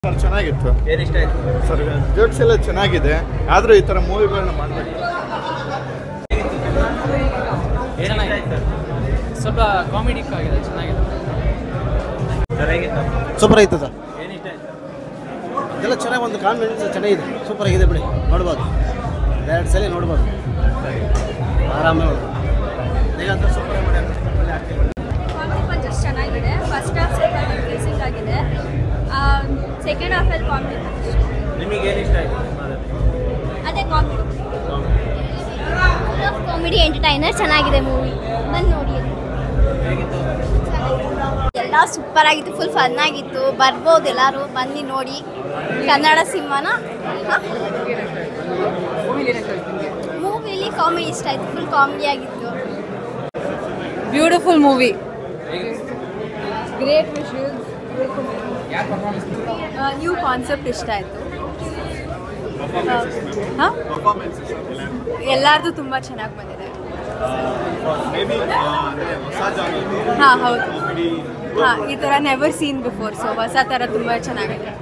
Sir ಚೆನ್ನಾಗಿತ್ತು ಏನು ಇಷ್ಟ ಆಯ್ತು ಸರ್ ಜೋಕ್ಸ್ ಎಲ್ಲ ಚೆನ್ನಾಗಿದೆ ಆದರೂ ಈ ಥರ ಮೂವಿಗಳನ್ನ ಮಾಡಬೇಕು ಏನು ಇಷ್ಟ ಆಯ್ತು ಸ್ವಲ್ಪ ಕಾಮಿಡಿಕ್ ಆಗಿದೆ ಚೆನ್ನಾಗಿದೆ ಸರ್ ಹೇಗಿತ್ತು ಸೂಪರ್ ಆಯ್ತು ಸರ್ ಏನು ಇಷ್ಟ ಆಯ್ತು ಇದೆಲ್ಲ ಚೆನ್ನಾಗಿ ಒಂದು ಕಾನ್ಫಿಡೆನ್ಸ್ ಚೆನ್ನಾಗಿದೆ ಸೂಪರ್ ಆಗಿದೆ ಬಿಡಿ ನೋಡ್ಬೋದು ಎರಡು ಸಲ ನೋಡ್ಬೋದು ಆರಾಮಾಗಿ ನೋಡ್ಬೋದು ಈಗ ಅಂತ ಸೂಪರ್ ಮಾಡಿ ಒಳ್ಳೆ acting ಮಾಡಿ. ಕಾಮಿಡಿ ಪಂಚಸ್ ಚೆನ್ನಾಗಿದೆ ಫಸ್ಟ್ ಹಾಫ್ ಸ್ವಲ್ಪ ಕನ್ಫ್ಯೂಸಿಂಗ್ ಆಗಿದೆ ಸೆಕೆಂಡ್ ಹಾಫಲ್ಲಿ ಕಾಮಿಡಿ ನಿಮಗೆ ಏನು ಇಷ್ಟ ಆಯ್ತು ಅದೇ ಕಾಮಿಡಿ ಕಾಮಿಡಿ ಎಂಟರ್ಟೈನರ್ ಚೆನ್ನಾಗಿದೆ ಮೂವಿ ಬಂದು ನೋಡಿ ಎಲ್ಲ ಸೂಪರ್ ಆಗಿತ್ತು ಫುಲ್ ಫನ್ ಆಗಿತ್ತು ಬರ್ಬೋದು ಎಲ್ಲರೂ ಬಂದು ನೋಡಿ ಕನ್ನಡ ಸಿನಿಮಾನ ಮೂವಿಲಿ ಕಾಮಿಡಿ ಇಷ್ಟ ಆಯಿತು ಫುಲ್ ಕಾಮಿಡಿ ಆಗಿತ್ತು beautiful movie great visuals new concept ಇಷ್ಟ ಆಯಿತು ಹಾಂ ಎಲ್ಲರದು ತುಂಬ ಚೆನ್ನಾಗಿ ಬಂದಿದೆ ಹಾಂ ಹೌದು ಹಾಂ ಈ ಥರ ನೆವರ್ ಸೀನ್ ಬಿಫೋರ್ ಸೊ ಹೊಸ ಥರ ತುಂಬ ಚೆನ್ನಾಗಿದೆ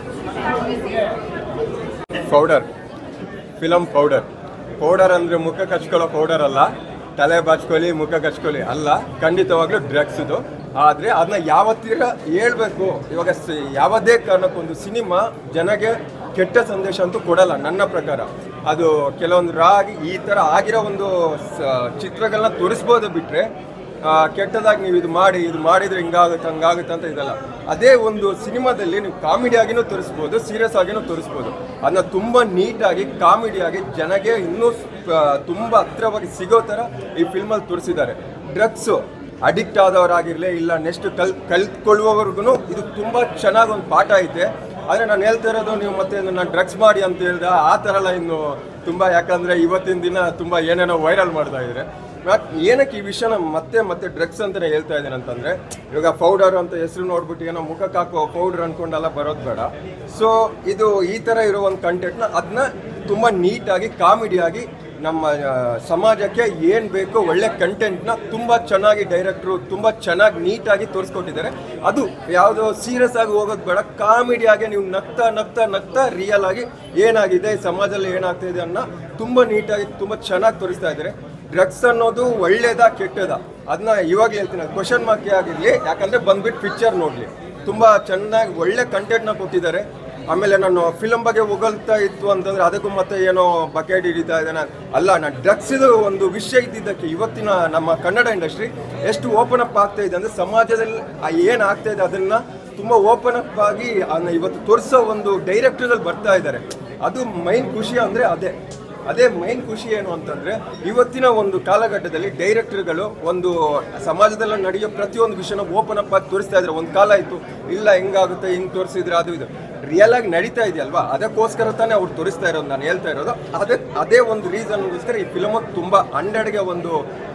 ಪೌಡರ್ ಫಿಲಮ್ ಪೌಡರ್ ಪೌಡರ್ ಅಂದರೆ ಮುಖ ಕಚ್ಕೊಳ್ಳೋ ಪೌಡರ್ ಅಲ್ಲ ತಲೆ ಬಾಚ್ಕೊಳ್ಳಿ ಮುಖ ಕಚ್ಕೊಳ್ಳಿ ಅಲ್ಲ ಖಂಡಿತವಾಗ್ಲೂ ಡ್ರಗ್ಸ್ ಇದು ಆದರೆ ಅದನ್ನ ಯಾವತ್ತೀರ ಹೇಳ್ಬೇಕು ಇವಾಗ ಸ- ಯಾವುದೇ ಕಾರಣಕ್ಕೊಂದು ಸಿನಿಮಾ ಜನಗೆ ಕೆಟ್ಟ ಸಂದೇಶ ಅಂತೂ ಕೊಡಲ್ಲ ನನ್ನ ಪ್ರಕಾರ ಅದು ಕೆಲವೊಂದು ರಾಗಿ ಈ ಥರ ಆಗಿರೋ ಒಂದು ಸ- ಚಿತ್ರಗಳನ್ನ ತೋರಿಸ್ಬೋದು ಬಿಟ್ಟರೆ ಕೆಟ್ಟದಾಗಿ ನೀವು ಇದು ಮಾಡಿ ಇದು ಮಾಡಿದ್ರೆ ಹಿಂಗಾಗುತ್ತೆ ಹಂಗಾಗುತ್ತೆ ಅಂತ ಇದಲ್ಲ ಅದೇ ಒಂದು ಸಿನಿಮಾದಲ್ಲಿ ನೀವು ಕಾಮಿಡಿಯಾಗಿನೂ ತೋರಿಸ್ಬೋದು ಸೀರಿಯಸ್ ಆಗಿನೂ ತೋರಿಸ್ಬೋದು ಅದನ್ನ ತುಂಬ ನೀಟಾಗಿ ಕಾಮಿಡಿಯಾಗಿ ಜನಗೆ ಇನ್ನೂ ಆ, ತುಂಬ ಹತ್ರವಾಗಿ ಸಿಗೋ ಥರ ಈ ಫಿಲ್ಮಲ್ಲಿ ತೋರಿಸಿದ್ದಾರೆ ಡ್ರಗ್ಸು ಅಡಿಕ್ಟ್ ಆದವರಾಗಿರಲಿ ಇಲ್ಲ ನೆಕ್ಸ್ಟ್ ಕಲ್ ಕಲ್ತ್ಕೊಳ್ಳುವವರೆಗೂ ಇದು ತುಂಬ ಚೆನ್ನಾಗಿ ಒಂದು ಪಾಠ ಐತೆ ಆದರೆ ನಾನು ಹೇಳ್ತಾ ಇರೋದು ನೀವು ಮತ್ತೆ ನಾನು ಡ್ರಗ್ಸ್ ಮಾಡಿ ಅಂತ ಹೇಳ್ದೆ ಆ ಥರ ಎಲ್ಲ ಇನ್ನು ತುಂಬ ಯಾಕಂದರೆ ಇವತ್ತಿನ ದಿನ ತುಂಬ ಏನೇನೋ ವೈರಲ್ ಮಾಡ್ತಾ ಇದ್ದಾರೆ ಬಟ್ ಏನಕ್ಕೆ ಈ ವಿಷಯನ ಮತ್ತೆ ಮತ್ತೆ ಡ್ರಗ್ಸ್ ಅಂತಲೇ ಹೇಳ್ತಾ ಇದ್ದೇನೆ ಅಂತಂದರೆ ಇವಾಗ ಪೌಡರ್ ಅಂತ ಹೆಸರು ನೋಡ್ಬಿಟ್ಟು ಏನೋ ಮುಖಕ್ಕೆ ಹಾಕೋ ಪೌಡರ್ ಅನ್ಕೊಂಡೆಲ್ಲ ಬರೋದು ಬೇಡ ಸೊ ಇದು ಈ ಥರ ಇರೋ ಒಂದು ಕಂಟೆಂಟ್ನ ಅದನ್ನ ತುಂಬ ನೀಟಾಗಿ ಕಾಮಿಡಿಯಾಗಿ ನಮ್ಮ ಆ, ಸಮಾಜಕ್ಕೆ ಏನು ಬೇಕೋ ಒಳ್ಳೆ ಕಂಟೆಂಟ್ನ ತುಂಬ ಚೆನ್ನಾಗಿ ಡೈರೆಕ್ಟ್ರು ತುಂಬ ಚೆನ್ನಾಗಿ ನೀಟಾಗಿ ತೋರಿಸ್ಕೊಟ್ಟಿದ್ದಾರೆ ಅದು ಯಾವುದೋ ಸೀರಿಯಸ್ ಆಗಿ ಹೋಗೋದು ಬೇಡ ಕಾಮಿಡಿಯಾಗಿ ನೀವು ನಗ್ತಾ ನಗ್ತಾ ನಗ್ತಾ ರಿಯಲ್ ಆಗಿ ಏನಾಗಿದೆ ಈ ಸಮಾಜದಲ್ಲಿ ಏನಾಗ್ತಾ ಇದೆ ಅನ್ನೋ ತುಂಬ ನೀಟಾಗಿ ತುಂಬ ಚೆನ್ನಾಗಿ ತೋರಿಸ್ತಾ ಇದ್ದಾರೆ ಡ್ರಗ್ಸ್ ಅನ್ನೋದು ಒಳ್ಳೇದಾ ಕೆಟ್ಟದಾ ಅದನ್ನ ಇವಾಗ ಹೇಳ್ತೀನಿ ಕ್ವಶನ್ ಮಾರ್ಕ್ ಆಗಿರಲಿ ಯಾಕಂದರೆ ಬಂದ್ಬಿಟ್ಟು ಪಿಕ್ಚರ್ ನೋಡಲಿ ತುಂಬ ಚೆನ್ನಾಗಿ ಒಳ್ಳೆ ಕಂಟೆಂಟ್ನ ಕೊಟ್ಟಿದ್ದಾರೆ ಆಮೇಲೆ ನಾನು ಫಿಲಮ್ ಬಗ್ಗೆ ಹೊಗಳ್ತಾ ಇತ್ತು ಅಂತಂದ್ರೆ ಅದಕ್ಕೂ ಮತ್ತೆ ಏನೋ ಬಕೆಟ್ ಹಿಡಿತಾ ಇದ್ದಾನೆ ಅಲ್ಲ ನಾನು ಡ್ರಗ್ಸ್ ಇದು ಒಂದು ವಿಷಯ ಇದ್ದಿದ್ದಕ್ಕೆ ಇವತ್ತಿನ ನಮ್ಮ ಕನ್ನಡ ಇಂಡಸ್ಟ್ರಿ ಎಷ್ಟು ಓಪನ್ ಅಪ್ ಆಗ್ತಾ ಇದೆ ಅಂದರೆ ಸಮಾಜದಲ್ಲಿ ಏನು ಆಗ್ತಾ ಇದೆ ಅದನ್ನ ತುಂಬ ಓಪನ್ ಅಪ್ ಆಗಿ ಅದನ್ನ ಇವತ್ತು ತೋರಿಸೋ ಒಂದು ಡೈರೆಕ್ಟರ್ಗಳು ಬರ್ತಾ ಇದ್ದಾರೆ ಅದು ಮೈನ್ ಖುಷಿ ಅಂದರೆ ಅದೇ ಅದೇ ಮೈನ್ ಖುಷಿ ಏನು ಅಂತಂದ್ರೆ ಇವತ್ತಿನ ಒಂದು ಕಾಲಘಟ್ಟದಲ್ಲಿ ಡೈರೆಕ್ಟರ್ಗಳು ಒಂದು ಸಮಾಜದಲ್ಲಿ ನಡೆಯೋ ಪ್ರತಿಯೊಂದು ವಿಷಯನ ಓಪನ್ ಅಪ್ ಆಗಿ ತೋರಿಸ್ತಾ ಇದ್ದಾರೆ ಒಂದು ಕಾಲ ಇತ್ತು ಇಲ್ಲ ಹೆಂಗಾಗುತ್ತೆ ಹಿಂಗ್ ತೋರಿಸಿದ್ರೆ ಅದು ಇದು ರಿಯಲ್ ಆಗಿ ನಡೀತಾ ಇದೆಯಲ್ವಾ ಅದಕ್ಕೋಸ್ಕರ ತಾನೇ ಅವ್ರು ತೋರಿಸ್ತಾ ಇರೋದು ನಾನು ಹೇಳ್ತಾ ಇರೋದು ಅದೇ ಅದೇ ಒಂದು ರೀಸನ್ಗೋಸ್ಕರ ಈ ಫಿಲಮ್ ತುಂಬ ಹಂಡ್ರೆಡ್ಗೆ ಒಂದು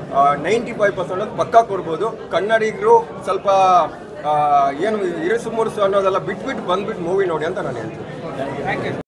ನೈಂಟಿ ಫೈವ್ ಪರ್ಸೆಂಟ್ ಪಕ್ಕಾ ಕೊಡ್ಬೋದು ಕನ್ನಡಿಗರು ಸ್ವಲ್ಪ ಆ, ಏನು ಇರಿಸು ಮುರುಸು ಅನ್ನೋದೆಲ್ಲ ಬಿಟ್ಬಿಟ್ಟು ಬಂದ್ಬಿಟ್ಟು ಮೂವಿ ನೋಡಿ ಅಂತ ನಾನು ಹೇಳ್ತೀನಿ